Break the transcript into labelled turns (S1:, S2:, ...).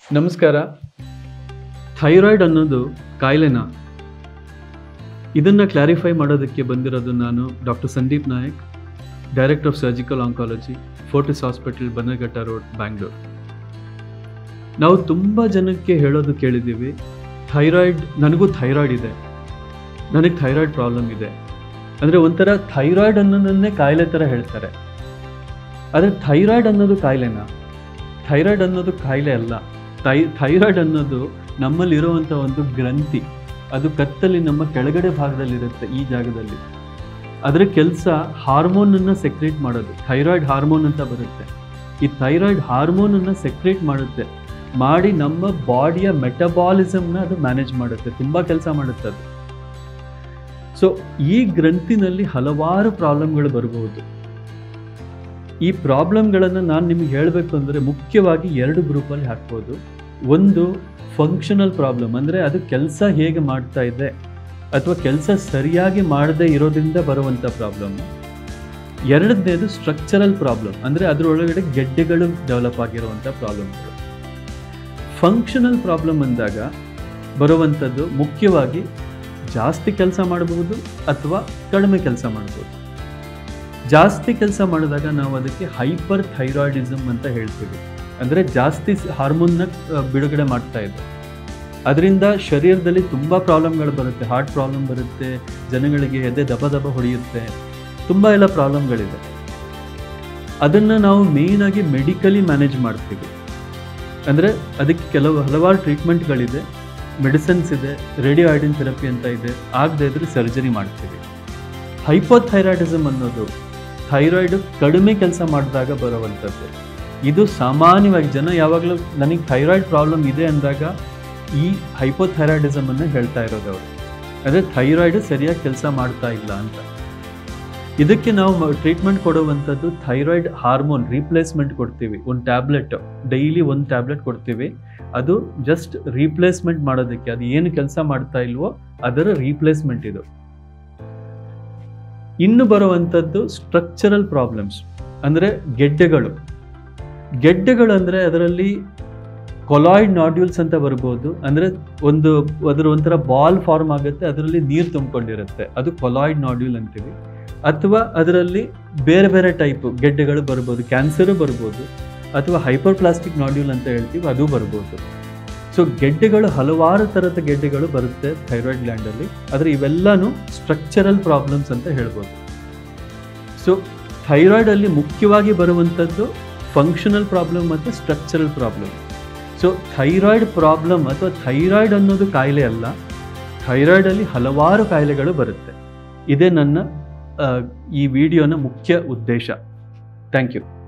S1: ನಮಸ್ಕಾರ ಥೈರಾಯ್ಡ್ ಅನ್ನೋದು ಕಾಯಿಲೆನಾ ಇದನ್ನು ಕ್ಲಾರಿಫೈ ಮಾಡೋದಕ್ಕೆ ಬಂದಿರೋದು ನಾನು doctor Sandeep Nayak director of surgical oncology Fortis hospital Bannerghatta road Bangalore ನಾವು ತುಂಬ ಜನಕ್ಕೆ ಹೇಳೋದು ಕೇಳಿದ್ದೀವಿ ಥೈರಾಯ್ಡ್ ನನಗೂ ಥೈರಾಯ್ಡ್ ಇದೆ ನನಗೆ ಥೈರಾಯ್ಡ್ ಪ್ರಾಬ್ಲಮ್ ಇದೆ ಅಂದರೆ ಒಂಥರ ಥೈರಾಯ್ಡ್ ಅನ್ನೋದನ್ನೇ ಕಾಯಿಲೆ ಥರ ಹೇಳ್ತಾರೆ ಆದರೆ ಥೈರಾಯ್ಡ್ ಅನ್ನೋದು ಕಾಯಿಲೆನಾ ಥೈರಾಯ್ಡ್ ಅನ್ನೋದು ಕಾಯಿಲೆ ಅಲ್ಲ ಥೈ ಥೈರಾಯ್ಡ್ ಅನ್ನೋದು ನಮ್ಮಲ್ಲಿರುವಂಥ ಒಂದು ಗ್ರಂಥಿ ಅದು ಕತ್ತಲ್ಲಿ ನಮ್ಮ ಕೆಳಗಡೆ ಭಾಗದಲ್ಲಿರುತ್ತೆ ಈ ಜಾಗದಲ್ಲಿ ಅದರ ಕೆಲಸ ಹಾರ್ಮೋನನ್ನು ಸೆಕ್ರೇಟ್ ಮಾಡೋದು ಥೈರಾಯ್ಡ್ ಹಾರ್ಮೋನ್ ಅಂತ ಬರುತ್ತೆ ಈ ಥೈರಾಯ್ಡ್ ಹಾರ್ಮೋನನ್ನು ಸೆಕ್ರೇಟ್ ಮಾಡುತ್ತೆ ಮಾಡಿ ನಮ್ಮ ಬಾಡಿಯ ಮೆಟಬಾಲಿಸಮ್ನ ಅದು ಮ್ಯಾನೇಜ್ ಮಾಡುತ್ತೆ ತುಂಬ ಕೆಲಸ ಮಾಡುತ್ತೆ ಅದು ಸೊ ಈ ಗ್ರಂಥಿನಲ್ಲಿ ಹಲವಾರು ಪ್ರಾಬ್ಲಮ್ಗಳು ಬರಬಹುದು ಈ ಪ್ರಾಬ್ಲಮ್ಗಳನ್ನು ನಾನು ನಿಮಗೆ ಹೇಳಬೇಕು ಅಂದರೆ ಮುಖ್ಯವಾಗಿ ಎರಡು ಗ್ರೂಪಲ್ಲಿ ಹಾಕ್ಬೋದು ಒಂದು ಫಂಕ್ಷನಲ್ ಪ್ರಾಬ್ಲಮ್ ಅಂದರೆ ಅದು ಕೆಲಸ ಹೇಗೆ ಮಾಡ್ತಾ ಇದೆ ಅಥವಾ ಕೆಲಸ ಸರಿಯಾಗಿ ಮಾಡದೇ ಇರೋದ್ರಿಂದ ಬರುವಂಥ ಪ್ರಾಬ್ಲಮ್ ಎರಡನೇದು ಸ್ಟ್ರಕ್ಚರಲ್ ಪ್ರಾಬ್ಲಮ್ ಅಂದರೆ ಅದರೊಳಗಡೆ ಗೆಡ್ಡೆಗಳು ಡೆವಲಪ್ ಆಗಿರುವಂಥ ಪ್ರಾಬ್ಲಮ್ಗಳು ಫಂಕ್ಷನಲ್ ಪ್ರಾಬ್ಲಮ್ ಅಂದಾಗ ಬರುವಂಥದ್ದು ಮುಖ್ಯವಾಗಿ ಜಾಸ್ತಿ ಕೆಲಸ ಮಾಡಬಹುದು ಅಥವಾ ಕಡಿಮೆ ಕೆಲಸ ಮಾಡಬಹುದು ಜಾಸ್ತಿ ಕೆಲಸ ಮಾಡಿದಾಗ ನಾವು ಅದಕ್ಕೆ ಹೈಪರ್ ಥೈರಾಯ್ಡಿಸಮ್ ಅಂತ ಹೇಳ್ತೀವಿ ಅಂದರೆ ಜಾಸ್ತಿ ಹಾರ್ಮೋನ್ನ ಬಿಡುಗಡೆ ಮಾಡ್ತಾ ಇದೆ ಅದರಿಂದ ಶರೀರದಲ್ಲಿ ತುಂಬ ಪ್ರಾಬ್ಲಮ್ಗಳು ಬರುತ್ತೆ ಹಾರ್ಟ್ ಪ್ರಾಬ್ಲಮ್ ಬರುತ್ತೆ ಜನಗಳಿಗೆ ಎದೆ ದಬ ದಬ ಹೊಡೆಯುತ್ತೆ ತುಂಬ ಎಲ್ಲ ಪ್ರಾಬ್ಲಮ್ಗಳಿದೆ ಅದನ್ನು ನಾವು ಮೇಯ್ನಾಗಿ ಮೆಡಿಕಲಿ ಮ್ಯಾನೇಜ್ ಮಾಡ್ತೀವಿ ಅಂದರೆ ಅದಕ್ಕೆ ಕೆಲವು ಹಲವಾರು ಟ್ರೀಟ್ಮೆಂಟ್ಗಳಿದೆ ಮೆಡಿಸಿನ್ಸ್ ಇದೆ ರೇಡಿಯೋ ಐಡಿನ್ ಥೆರಪಿ ಅಂತ ಇದೆ ಆಗದೇ ಇದ್ರೆ ಸರ್ಜರಿ ಮಾಡ್ತೀವಿ ಹೈಪೋಥೈರಾಯ್ಡಿಸಮ್ ಅನ್ನೋದು ಥೈರಾಯ್ಡ್ ಕಡಿಮೆ ಕೆಲಸ ಮಾಡಿದಾಗ ಬರುವಂಥದ್ದು ಇದು ಸಾಮಾನ್ಯವಾಗಿ ಜನ ಯಾವಾಗಲೂ ನನಗೆ ಥೈರಾಯ್ಡ್ ಪ್ರಾಬ್ಲಮ್ ಇದೆ ಅಂದಾಗ ಈ ಹೈಪೋಥೈರಾಯ್ಡಿಸಮ್ ಅನ್ನು ಹೇಳ್ತಾ ಇರೋದು ಅವರು ಅಂದರೆ ಥೈರಾಯ್ಡ್ ಸರಿಯಾಗಿ ಕೆಲಸ ಮಾಡ್ತಾ ಇಲ್ಲ ಅಂತ ಇದಕ್ಕೆ ನಾವು ಟ್ರೀಟ್ಮೆಂಟ್ ಕೊಡುವಂಥದ್ದು ಥೈರಾಯ್ಡ್ ಹಾರ್ಮೋನ್ ರೀಪ್ಲೇಸ್ಮೆಂಟ್ ಕೊಡ್ತೀವಿ ಒಂದು ಟ್ಯಾಬ್ಲೆಟ್ ಡೈಲಿ ಒಂದು ಟ್ಯಾಬ್ಲೆಟ್ ಕೊಡ್ತೀವಿ ಅದು ಜಸ್ಟ್ ರೀಪ್ಲೇಸ್ಮೆಂಟ್ ಮಾಡೋದಕ್ಕೆ ಅದು ಏನು ಕೆಲಸ ಮಾಡ್ತಾ ಇಲ್ವೋ ಅದರ ರೀಪ್ಲೇಸ್ಮೆಂಟ್ ಇದು ಇನ್ನು ಬರುವಂಥದ್ದು ಸ್ಟ್ರಕ್ಚರಲ್ ಪ್ರಾಬ್ಲಮ್ಸ್ ಅಂದರೆ ಗೆಡ್ಡೆಗಳು ಗೆಡ್ಡೆಗಳು ಅಂದರೆ ಅದರಲ್ಲಿ ಕೊಲಾಯ್ಡ್ ನಾಡ್ಯೂಲ್ಸ್ ಅಂತ ಬರ್ಬೋದು ಅಂದರೆ ಒಂದು ಅದರ ಒಂಥರ ಬಾಲ್ ಫಾರ್ಮ್ ಆಗುತ್ತೆ ಅದರಲ್ಲಿ ನೀರು ತುಂಬಿಕೊಂಡಿರುತ್ತೆ ಅದು ಕೊಲಾಯ್ಡ್ ನಾಡ್ಯೂಲ್ ಅಂತೀವಿ ಅಥವಾ ಅದರಲ್ಲಿ ಬೇರೆ ಬೇರೆ ಟೈಪ್ ಗೆಡ್ಡೆಗಳು ಬರ್ಬೋದು ಕ್ಯಾನ್ಸರು ಬರ್ಬೋದು ಅಥವಾ ಹೈಪರ್ ಪ್ಲಾಸ್ಟಿಕ್ ನಾಡ್ಯೂಲ್ ಅಂತ ಹೇಳ್ತೀವಿ ಅದು ಬರ್ಬೋದು ಸೊ ಗೆಡ್ಡೆಗಳು ಹಲವಾರು ಥರದ ಗೆಡ್ಡೆಗಳು ಬರುತ್ತೆ ಥೈರಾಯ್ಡ್ ಗ್ಲ್ಯಾಂಡಲ್ಲಿ ಆದರೆ ಇವೆಲ್ಲನೂ ಸ್ಟ್ರಕ್ಚರಲ್ ಪ್ರಾಬ್ಲಮ್ಸ್ ಅಂತ ಹೇಳ್ಬೋದು ಸೊ ಥೈರಾಯ್ಡಲ್ಲಿ ಮುಖ್ಯವಾಗಿ ಬರುವಂಥದ್ದು ಫಂಕ್ಷನಲ್ ಪ್ರಾಬ್ಲಮ್ ಮತ್ತು structural problem so thyroid problem ಅಥವಾ ಥೈರಾಯ್ಡ್ ಅನ್ನೋದು ಕಾಯಿಲೆ ಅಲ್ಲ ಥೈರಾಯ್ಡಲ್ಲಿ ಹಲವಾರು ಕಾಯಿಲೆಗಳು ಬರುತ್ತೆ ಇದೇ ನನ್ನ ಈ ವಿಡಿಯೋನ ಮುಖ್ಯ ಉದ್ದೇಶ ಥ್ಯಾಂಕ್ ಯು